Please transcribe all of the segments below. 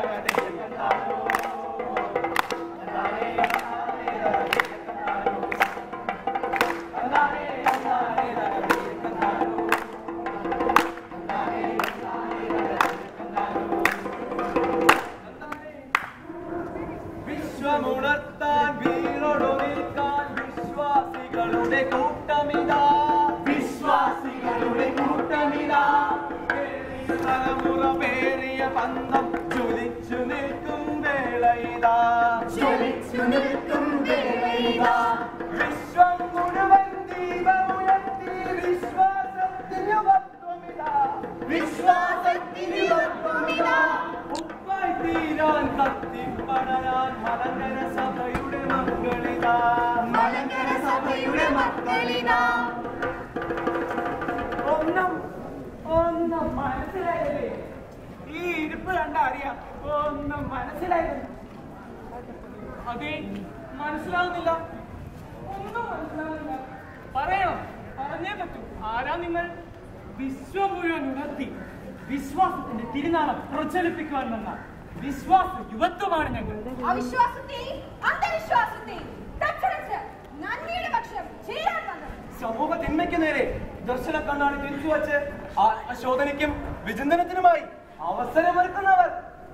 വിശ്വമുണർത്താൻ വീറോടു നിൽക്കാൻ വിശ്വാസികളുടെ കൂട്ടമിതാ വിശ്വാസികളുടെ കൂട്ടമിതാ പേറിയ തലമുറ പേറിയ പന്തം ജ്വലിച്ചു നിൽക്കും വേളയിതാ ജ്വലിച്ചു നിൽക്കും വേളയിതാ. വിശ്വം മുഴുവൻ ദീപമുയർത്തി വിശ്വാസത്തിന് യുവത്വമിതാ വിശ്വാസത്തിന് യുവത്വമിതാ. ഉപ്പായി തീരാൻ കത്തിപ്പടരാൻ മലങ്കര സഭയുടെ മക്കളിതാ മലങ്കര സഭയുടെ മക്കളിതാ ഒന്നും ഒന്നും മനസ്സിലായില്ലേ ഈ ഇരിപ്പ് കണ്ട അറിയാം ഒന്നും മനസ്സിലായിരുന്നു അതെ മനസ്സിലാവുന്നില്ല ഒന്നും മനസ്സിലാവുന്നില്ല പറയണം പറഞ്ഞേ പറ്റൂ ആരാ നിങ്ങൾ വിശ്വം മുഴുവൻ ഉണർത്തി വിശ്വാസത്തിന്റെ തിരുനാളം പ്രചരിപ്പിക്കുവാൻ വന്ന വിശ്വാസ യുവത്വമാണ് ഞങ്ങൾ അവിശ്വാസത്തെയും അന്ധവിശ്വാസത്തെയും തച്ചടച്ച് നന്ദിയുടെ പക്ഷം ചേരാൻ വന്നത് സമൂഹ തിന്മയ്ക്ക് നേരെ ദർശന കണ്ണാടി തിരിച്ചു വച്ച് ആത്മശോധനയ്ക്കും വിചിന്തനത്തിനുമായി അവസരമൊരുക്കുന്നവർ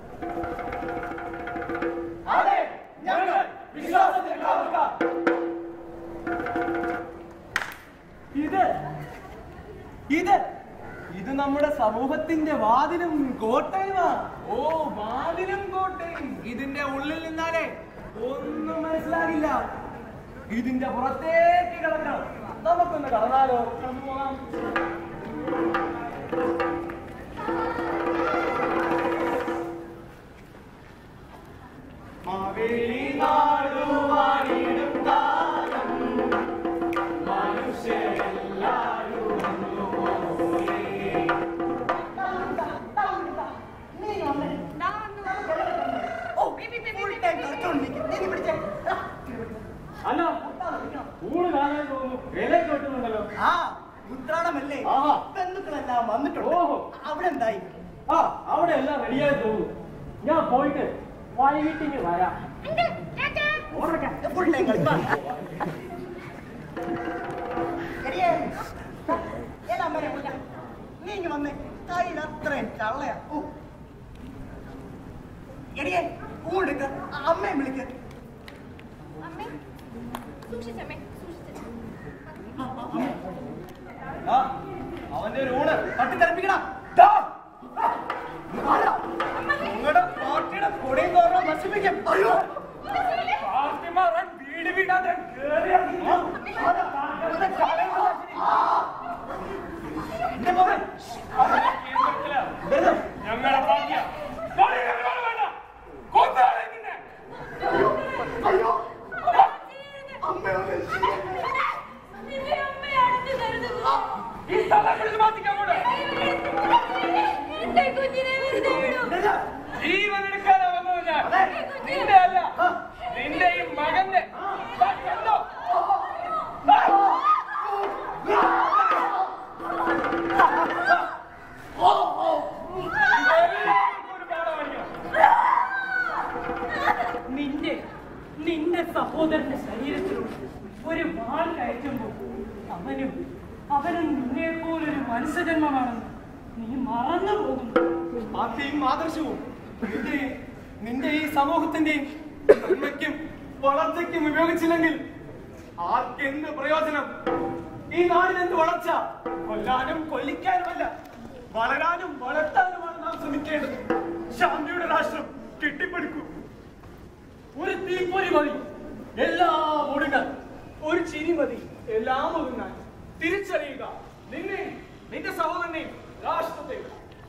അതെ ഞങ്ങൾ വിശ്വാസത്തിന്റെ കാവൽക്കാർ. ഇത് ഇത് ഇത് നമ്മുടെ സമൂഹത്തിന്റെ വാതിലും കോട്ടയുമാ ഓ വാതിലും കോട്ടയും ഇതിന്റെ ഉള്ളിൽ നിന്നാലേ ഒന്നും മനസ്സിലാകില്ല ഇതിന്റെ പുറത്തേക്ക് കിടക്കണം നമുക്കൊന്ന് കടന്നാലോ നമുക്ക് പോകാം മാവേലി നാടുവാണിടും കാലം മനുഷ്യരെല്ലാരും ഒന്നുപോലെ. അല്ല ഊണ് കാണാൻ തോന്നുന്നു വിലയൊക്കെ വെട്ടുന്നുണ്ടല്ലോ ആ ഉത്രാടമല്ലേ ആഹാ. ബന്ധുക്കളെല്ലാം വന്നിട്ടുണ്ട് ഓഹോ. അവിടെ എന്തായി ആ അവിടെ എല്ലാം റെഡിയായി തോന്നുന്നു ഞാൻ പോയിട്ട് വൈകിട്ടിന് വരാം ഫുൾ ടൈം കളി എടിയേ, ഏതാ അമ്മേനെ വിളിക്കാം? നീ ഇങ്ങ് വന്നേ കയ്യിൽ അത്രയും കള്ളയാ ഓ. എടിയേ ഊടെടുക്ക അമ്മയെ വിളിക്ക അമ്മേ സൂക്ഷിച്ചമ്മേ സൂക്ഷിച്ചു ആ, അവന്റെ ഒരു ഊണ് തട്ടിത്തെറിപ്പിക്കടാ നിങ്ങളുടെ പാർട്ടിയുടെ കൊടിയും തോരണം നശിപ്പിക്കും അയ്യോ പാർട്ടിമാരൻ വീട് വീടാതെ കേറി ഇറങ്ങി. അവരുടെ കലയുടെ എന്റെ മോനെ. ഇതെന്താ? ഞങ്ങളുടെ പാർട്ടിയാ. കളി ഞങ്ങളോട് വേണ്ട. കൊന്നുകളയും നിന്നെ. നിന്റെ അമ്മയാണെന്ന് കരുതുന്നു ഈ തലക്കുള്ളിൽ മാറ്റിക്കാൻ കൂടെ. എന്റെ കുഞ്ഞിനെ വെറുതെ വിടൂ ജീവൻ എടുക്കാനാ വന്നത് ഞാൻ. നിന്റെ അല്ല. നിന്റെ ഈ മകന്റെ. ദാ കണ്ടോ? എല്ലാവർക്കും ഒരു പാഠം പഠിക്കണം. നിന്റെ നിന്റെ സഹോദരന്റെ ശരീരത്തിലൂടെ ഒരു വാൾ കയറ്റുമ്പോൾ അവനും അവനും നിന്നെ പോലൊരു മനുഷ്യജന്മമാണെന്ന് നീ മറന്നു പോകുന്നു പാർട്ടിയും ആദർശവും നിന്റെ നിന്റെ ഈ സമൂഹത്തിന്റെയും നന്മയ്ക്കും വളർച്ചയ്ക്കും ഉപയോഗിച്ചില്ലെങ്കിൽ ആർക്കെന്ത് പ്രയോജനം ഈ നാടിന് എന്ത് വളർച്ച കൊല്ലാനും കൊല്ലിക്കാനുമല്ല വളരാനും വളർത്താനുമാണ് നാം ശ്രമിക്കേണ്ടത് ശാന്തിയുടെ രാഷ്ട്രം കെട്ടിപ്പടുക്കൂ ഒരു തീപ്പൊരി മതി എല്ലാം ഒടുങ്ങാൻ ഒരു ചിരി മതി എല്ലാം ഒതുങ്ങാൻ തിരിച്ചറിയുക നിന്നെ നിന്റെ സഹോദരനെയും രാഷ്ട്രത്തെയും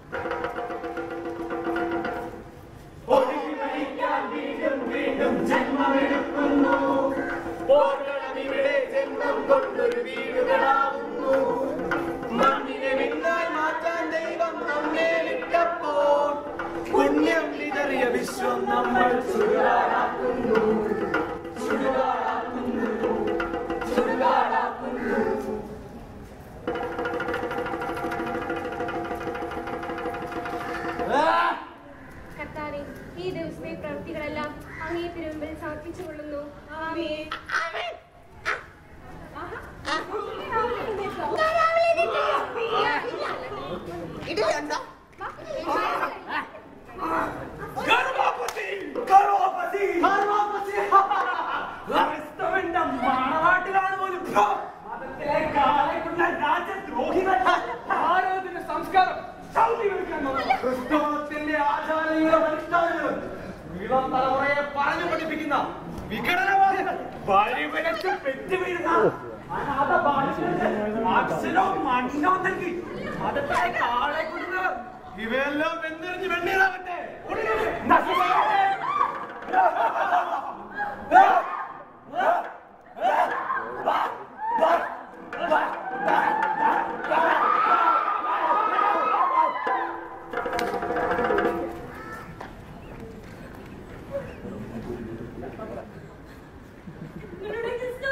ഒടുങ്ങി മരിക്കാൻ വീണ്ടും വീണ്ടും ജന്മമെടുക്കുന്നു പോർക്കണം ഇവിടെ ജന്മം കൊണ്ടൊരു വീടുകളാവുന്നു മണ്ണിനെ മിന്നായി മാറ്റാൻ ദൈവം നമ്മെ വിട്ടപ്പോൾ പുണ്യം വിതറിയ വിശ്വം നമ്മൾ ചുടുകാടാക്കുന്നു ചുടുകാടാക്കുന്നു ചുടുകാടാക്കുന്നു ആ! കർത്താവെ ഈ ദിവസത്തെ പ്രവൃത്തികളെല്ലാം അങ്ങേ തിരുമുമ്പിൽ സമർപ്പിച്ചുകൊള്ളുന്നു ആമേൻ ആഹാ. രാവിലെ എഴുന്നേറ്റോ? ഗർഭവതി ഗർഭവതി ഗർഭവതി ക്രിസ്തുവിന്റെ മണവാട്ടിലാണ് പോലും മതത്തിലെ കാളെക്കുള്ള രാജ്യദ്രോഹികൾ ഭാരതത്തിന്റെ സംസ്കാരം ചവിട്ടി വെക്കാൻ നോക്കുന്നു. ക്രിസ്തുമതത്തിന്റെ ആചാരങ്ങളും അനുഷ്ഠാനങ്ങളും ഇളം തലമുറയെ പറഞ്ഞു പഠിപ്പിക്കുന്ന വിഘടനവാദികൾ വഴിപിഴച്ച് പെറ്റുവീഴുന്ന അനാഥ ബാലികൾക്ക് അക്ഷരവും മണ്ണവും നൽകി മതത്തിലെ കാളെ കൊടുക്കുന്നവർ ഇവയെല്ലാം വെന്തെറിഞ്ഞ് വെണ്ണീറാവട്ടെ നശിക്കട്ടെ. നിങ്ങളുടെ ക്രിസ്തു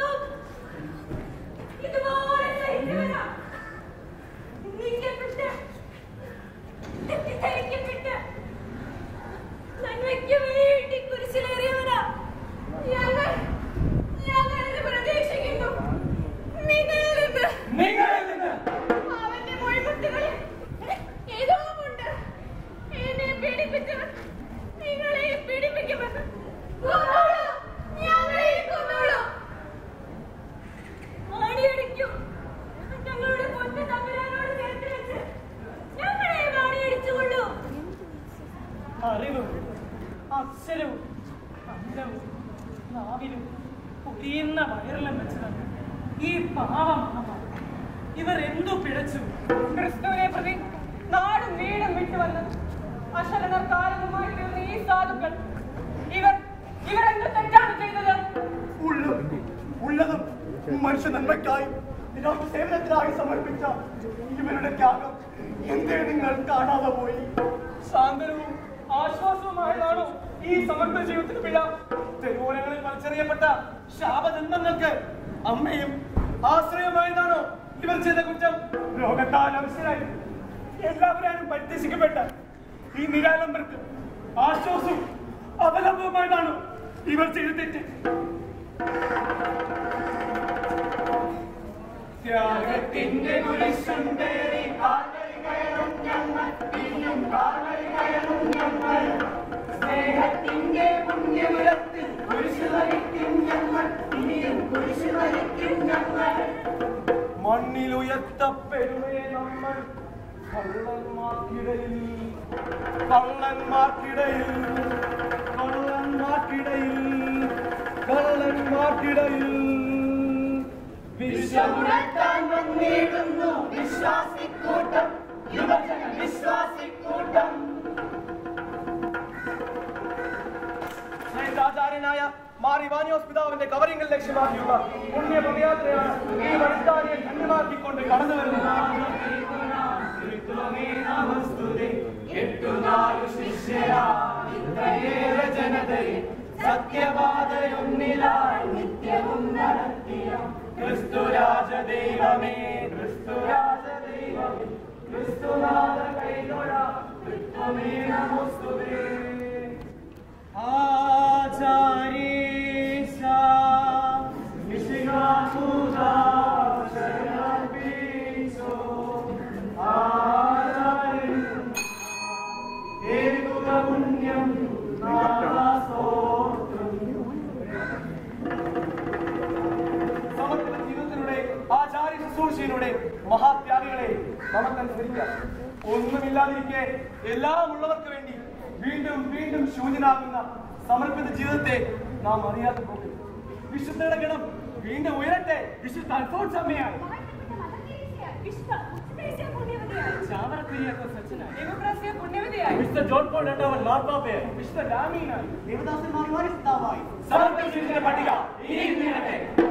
ഇതുപോലെ സഹിച്ചവനാ. നിന്ദിക്കപ്പെട്ട്, തെറ്റിദ്ധരിക്കപ്പെട്ട്, നന്മയ്ക്ക് വേണ്ടി കുരിശിലേറിയവനാ. ഞങ്ങൾ ഞങ്ങളിത് പ്രതീക്ഷിക്കുന്നു നിങ്ങളിൽ നിന്ന് നിങ്ങളിൽ നിന്ന് അവന്റെ മൊഴിമുട്ടുകളിൽ ഏതോ ഉണ്ട് എന്നെ പീഡിപ്പിച്ചവൻ നിങ്ങളെ പീഡിപ്പിക്കുമെന്ന് കൊന്നോളൂ ഞങ്ങളെ കൊന്നോളൂ മാടിയടിക്കും ഞങ്ങളുടെ പൊന്ന് തമ്പുരാനോട് ചേർത്ത് വെച്ച് ഞങ്ങളെ മാടിയടിച്ചുകൊള്ളൂ അറിവും അക്ഷരവും അന്തവും നാവിലും പൊരിയുന്ന വയറിലും വെച്ചതാണ് ഈ പാവമാണ് ഇവർ എന്തു പിഴച്ചു ക്രിസ്തുവിനെ പ്രതി നാടും വീടും വിട്ടുവന്ന് അശരണർ കാരണമായി തീർന്ന ഈ സാധുക്കൾ ഇവർ ഇവരെന്ത് തെറ്റാണ് ചെയ്തത് ഉള്ളതും ഉള്ളതും മനുഷ്യ നന്മയ്ക്കായി ലോക സേവനത്തിനായി സമർപ്പിച്ച ഇവരുടെ ത്യാഗം എന്തേ നിങ്ങൾ കാണാതെ പോയി ശാന്തനവും ആശ്വാസവുമായതാണോ ഈ സമഗ്ര ജീവിതത്തിന് പിഴ തെരുവോരങ്ങളിൽ വലിച്ചെറിയപ്പെട്ട ശാപജന്മങ്ങൾക്ക് അമ്മയും ആശ്രയമായതാണോ ഇവർ ചെയ്ത കുറ്റം രോഗത്താൽ അവശരായി എല്ലാവരും പരിത്യസിക്കപ്പെട്ട ഈ നിരാലംബർക്ക് ആശ്വാസവും അവലംബവുമായതാണോ ഇവർ ചെയ്ത തെറ്റ് ത്യാഗത്തിന്റെ കുരിശും പേറി സ്നേഹത്തിന്റെ പുണ്യമുരത്തിൽ കുരിശു വഹിക്കും ഞങ്ങൾ ഇനിയും കുരിശു വഹിക്കും ഞങ്ങൾ മണ്ണിലുയർത്തപ്പെടുമേ നമ്മൾ കള്ളന്മാർക്കിടയിൽ കള്ളന്മാർക്കിടയിൽ കള്ളന്മാർക്കിടയിൽ കള്ളന്മാർക്കിടയിൽ വിശ്വമുണർത്താൻ വന്നിടുന്നു വിശ്വാസിക്കൂട്ടം യുവജന വിശ്വാസിക്കൂട്ടം ആചാര്യനായ മാറി വാനിയോസ് പിതാവിന്റെ കവറിങ്ങൾ ലക്ഷ്യമാക്കിയുള്ള പുണ്യ പദയാത്രയാണ് ഈ വഴിത്താരിയെ ധന്യമാക്കിക്കൊണ്ട് കടന്നു സത്യപാതയൊന്നിലായി നിത്യവും നടത്തിയ ക്രിസ്തുരാജ ദൈവമേ ക്രിസ്തുരാജ ദൈവമേ ക്രിസ്തുനാഥ കൈതൊഴ ക്രിസ്തുമേ നമോസ്തുതേ ആചാരീശ വിശിഖാസുതാ ശരണാർപ്പിച്ചോ ആചാര്യൻ ഏകുക പുണ്യം നാദാസ്തോത്രം സമർപ്പിത ജീവിതത്തിലൂടെ ആചാര്യ ശുശ്രൂഷയിലൂടെ മഹാത്യാഗികളെ നമുക്കനുസരിക്കാം ഒന്നുമില്ലാതിരിക്കെ എല്ലാം ഉള്ളവർക്ക് വേണ്ടി വീണ്ടും വീണ്ടും ശൂന്യനാകുന്ന സമർപ്പിത ജീവിതത്തെ നാം അറിയാതെ പോകും വിശുദ്ധയുടെ ഗണം വീണ്ടും ഉയരട്ടെ വിശുദ്ധ അൽഫോൺസ് അമ്മയായി ചാവറക്കുരിയാക്കോ സച്ചിനായി ദേവപ്രാസിയ പുണ്യവതിയായി വിശുദ്ധ ജോൺ പോൾ രണ്ടാമൻ മാർപ്പാപ്പയായി വിശുദ്ധ ഡാമീനായി ദേവദാസന്മാർ വാരിസ്താവായി സമർപ്പിത ജീവിതത്തിന്റെ പട്ടിക ഇനിയും നീളട്ടെ